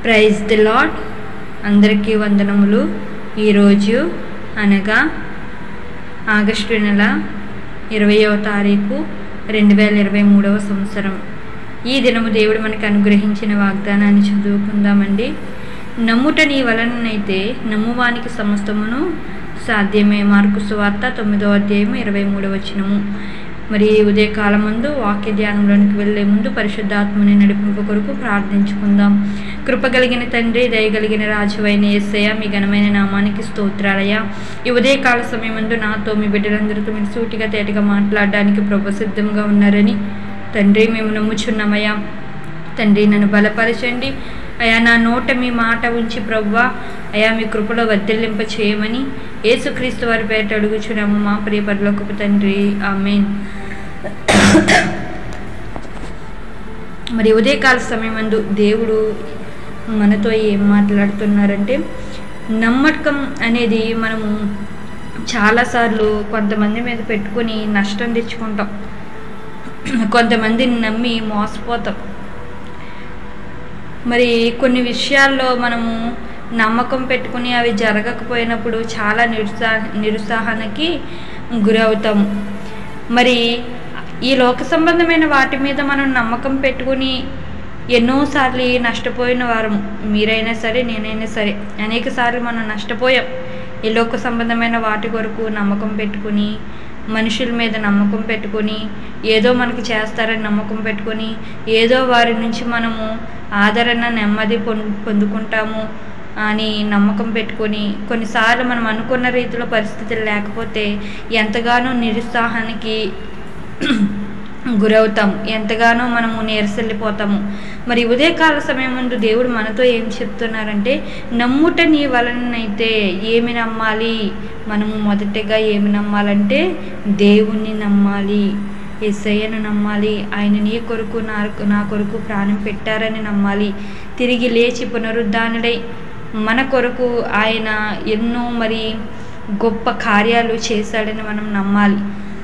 praise the lord అందరికీ వందనములు ఈరోజు అనగా ఆగస్టు నెల ఇరవయవ తారీఖు రెండు వేల ఇరవై మూడవ సంవత్సరం ఈ దినము దేవుడు మనకు అనుగ్రహించిన వాగ్దానాన్ని చదువుకుందామండి నమ్ముట నీ వలననైతే నమ్మువానికి సమస్తమును సాధ్యమే మార్కు సువార్త తొమ్మిదో అధ్యాయం ఇరవై మూడవ వచనము మరి ఉదయకాలం ముందు వాక్య ధ్యానంలోనికి వెళ్ళే ముందు పరిశుద్ధాత్మని నడిపింపు కొరకు ప్రార్థించుకుందాం కృప కలిగిన తండ్రి దయగలిగిన రాజువైన ఏసయ్య మీ ఘనమైన నామానికి స్తోత్రాలయ ఈ ఉదయకాల సమయం ముందు నాతో మీ బిడ్డలందరితో మీరు సూటిగా తేటగా మాట్లాడడానికి ప్రభు సిద్ధంగా ఉన్నారని తండ్రి మేము నమ్ముచున్నామయ్యా తండ్రి నన్ను బలపరచండి అయా నా నోట మీ మాట ఉంచి ప్రవ్వా అయా మీ కృపలో వర్ధిల్లింప చేయమని యేసుక్రీస్తు వారి పేట అడుగుచున్నాము మా ప్రియ పరలోకపు తండ్రి ఆమెన్ మరి ఉదయకాల సమయం అందు దేవుడు మనతో ఏం మాట్లాడుతున్నారంటే నమ్మకం అనేది మనము చాలాసార్లు కొంతమంది మీద పెట్టుకొని నష్టం తెచ్చుకుంటాం కొంతమందిని నమ్మి మోసపోతాం మరి కొన్ని విషయాల్లో మనము నమ్మకం పెట్టుకుని అవి జరగకపోయినప్పుడు చాలా నిరుత్సా నిరుత్సాహానికి గురవుతాము మరి ఈ లోక సంబంధమైన వాటి మీద మనం నమ్మకం పెట్టుకుని ఎన్నోసార్లు నష్టపోయిన వారం మీరైనా సరే నేనైనా సరే అనేక సార్లు మనం నష్టపోయాం ఈ లోక సంబంధమైన వాటి కొరకు నమ్మకం పెట్టుకుని మనుషుల మీద నమ్మకం పెట్టుకొని ఏదో మనకి చేస్తారని నమ్మకం పెట్టుకొని ఏదో వారి నుంచి మనము ఆదరణ నెమ్మది పొందుకుంటాము అని నమ్మకం పెట్టుకొని కొన్నిసార్లు మనం అనుకున్న రీతిలో పరిస్థితులు లేకపోతే ఎంతగానో నిరుత్సాహానికి గురవుతాం ఎంతగానో మనము నీరసల్లిపోతాము మరి ఉదయకాల సమయం ముందు దేవుడు మనతో ఏం చెప్తున్నారంటే నమ్ముట నీ వలనైతే ఏమి నమ్మాలి మనము మొదటగా ఏమి నమ్మాలంటే దేవుణ్ణి నమ్మాలి ఎస్ఐను నమ్మాలి ఆయన నీ కొరకు నా నా కొరకు ప్రాణం పెట్టారని నమ్మాలి తిరిగి లేచి పునరుద్ధానుడై మన కొరకు ఆయన ఎన్నో మరి గొప్ప కార్యాలు చేశాడని మనం నమ్మాలి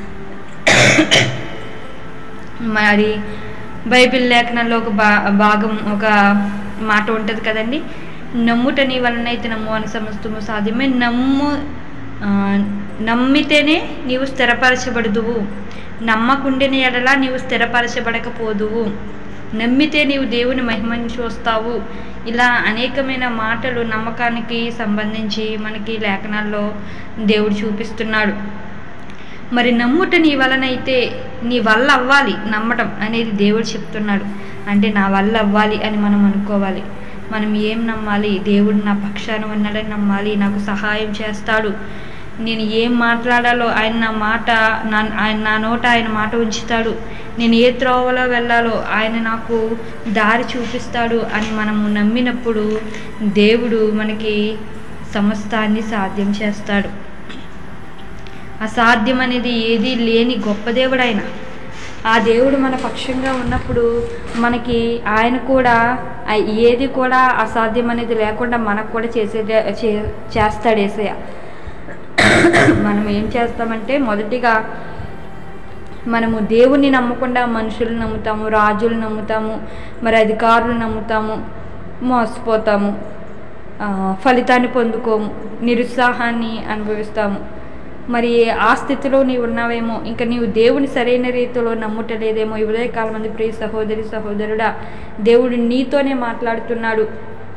మరి బైబిల్ లేఖనంలో ఒక బా భాగం ఒక మాట ఉంటుంది కదండి నమ్ముట నీ వలనైతే నమ్ము అని సమస్తము సాధ్యమే నమ్ము నమ్మితేనే నీవు స్థిరపరచబడదువు నమ్మకుండిన ఎడలా నీవు స్థిరపరచబడకపోదువు నమ్మితే నీవు దేవుని మహిమని చూస్తావు ఇలా అనేకమైన మాటలు నమ్మకానికి సంబంధించి మనకి లేఖనాల్లో దేవుడు చూపిస్తున్నాడు మరి నమ్ముట నీ వలనైతే నీ వల్ల అవ్వాలి నమ్మటం అనేది దేవుడు చెప్తున్నాడు అంటే నా వల్ల అవ్వాలి అని మనం అనుకోవాలి మనం ఏం నమ్మాలి దేవుడు నా పక్షాన ఉన్నాడని నమ్మాలి నాకు సహాయం చేస్తాడు నేను ఏం మాట్లాడాలో ఆయన నా మాట నా ఆయన నా నోట ఆయన మాట ఉంచుతాడు నేను ఏ త్రోవలో వెళ్ళాలో ఆయన నాకు దారి చూపిస్తాడు అని మనము నమ్మినప్పుడు దేవుడు మనకి సమస్తాన్ని సాధ్యం చేస్తాడు అసాధ్యం అనేది ఏది లేని గొప్ప దేవుడు ఆయన ఆ దేవుడు మన పక్షంగా ఉన్నప్పుడు మనకి ఆయన కూడా ఏది కూడా అసాధ్యం అనేది లేకుండా మనకు కూడా చేసే చేస్తాడు ఏసయ్య మనం ఏం చేస్తామంటే మొదటిగా మనము దేవుణ్ణి నమ్మకుండా మనుషులు నమ్ముతాము రాజులు నమ్ముతాము మరి అధికారులు నమ్ముతాము మోసపోతాము ఫలితాన్ని పొందుకోము నిరుత్సాహాన్ని అనుభవిస్తాము మరి ఆ స్థితిలో నీవు ఉన్నావేమో ఇంకా నీవు దేవుని సరైన రీతిలో నమ్ముటలేదేమో ఈ ఉదయకాలం మంది ప్రియ సహోదరి సహోదరుడా దేవుడు నీతోనే మాట్లాడుతున్నాడు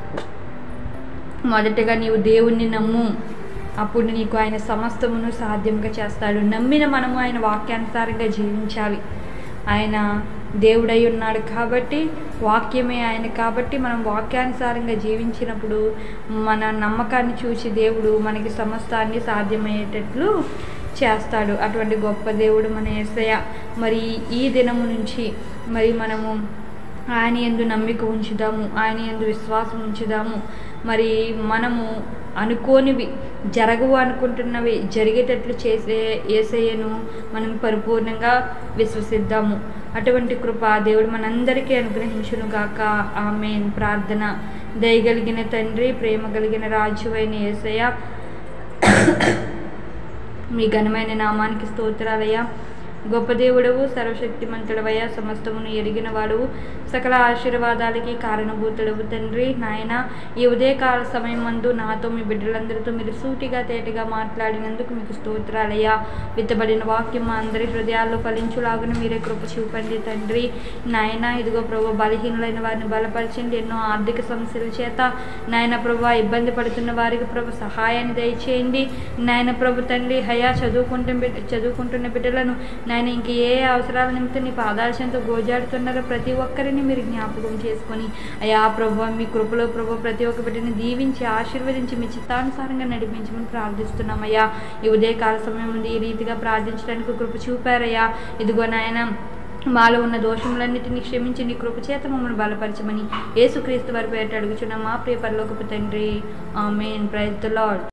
మొదటగా నీవు దేవుణ్ణి నమ్ము అప్పుడు నీకు ఆయన సమస్తమును సాధ్యంగా చేస్తాడు నమ్మిన మనము ఆయన వాక్యానుసారంగా జీవించాలి ఆయన దేవుడై ఉన్నాడు కాబట్టి వాక్యమే ఆయన కాబట్టి మనం వాక్యానుసారంగా జీవించినప్పుడు మన నమ్మకాన్ని చూసి దేవుడు మనకి సమస్తాన్ని సాధ్యమయ్యేటట్లు చేస్తాడు అటువంటి గొప్ప దేవుడు మన ఏసయ మరి ఈ దినము నుంచి మరి మనము ఆయన ఎందు నమ్మిక ఉంచుదాము ఆయన ఎందు విశ్వాసం ఉంచుదాము మరి మనము అనుకోనివి జరగవు అనుకుంటున్నవి జరిగేటట్లు చేసే ఏసయ్యను మనం పరిపూర్ణంగా విశ్వసిద్దాము అటువంటి కృప దేవుడు మనందరికీ అనుగ్రహించును గాక ఆమె ప్రార్థన దయగలిగిన తండ్రి ప్రేమ కలిగిన రాజు అయిన ఏసయ్య మీ ఘనమైన నామానికి స్తోత్రాలయ్యా గొప్ప దేవుడవు సర్వశక్తిమంతుడవయ్యా సమస్తమును ఎరిగిన వాడువు సకల ఆశీర్వాదాలకి కారణభూతుడవు తండ్రి నాయన ఈ ఉదయకాల సమయం మందు నాతో మీ బిడ్డలందరితో మీరు సూటిగా తేటగా మాట్లాడినందుకు మీకు స్తోత్రాలయ్యా విత్తబడిన వాక్యం మా అందరి హృదయాల్లో ఫలించులాగున మీరే కృప చూపండి తండ్రి నాయన ఇదిగో ప్రభు బలహీనులైన వారిని బలపరచండి ఎన్నో ఆర్థిక సమస్యల చేత నాయన ప్రభు ఇబ్బంది పడుతున్న వారికి ప్రభు సహాయాన్ని దయచేయండి నాయన ప్రభు తండ్రి హయా చదువుకుంటున్న బిడ్డ చదువుకుంటున్న బిడ్డలను నాయన ఇంక ఏ అవసరాల నిమిత్తం నీ పాదాల చెంత గోజాడుతున్నారో ప్రతి ఒక్కరిని మీరు జ్ఞాపకం చేసుకొని అయా ప్రభు మీ కృపలో ప్రభు ప్రతి ఒక్క బిడ్డని దీవించి ఆశీర్వదించి మీ చిత్తానుసారంగా నడిపించమని ప్రార్థిస్తున్నామయ్యా ఈ ఉదయకాల సమయం నుండి ఈ రీతిగా ప్రార్థించడానికి కృప చూపారయ్యా ఇదిగో నాయన మాలో ఉన్న దోషములన్నిటిని క్షమించి నీ కృప చేత మమ్మల్ని బలపరచమని యేసుక్రీస్తు వారి పేట అడుగుచున్న మా ప్రియ పరలోకపు తండ్రి ఆమెన్ ప్రైజ్ ద లార్డ్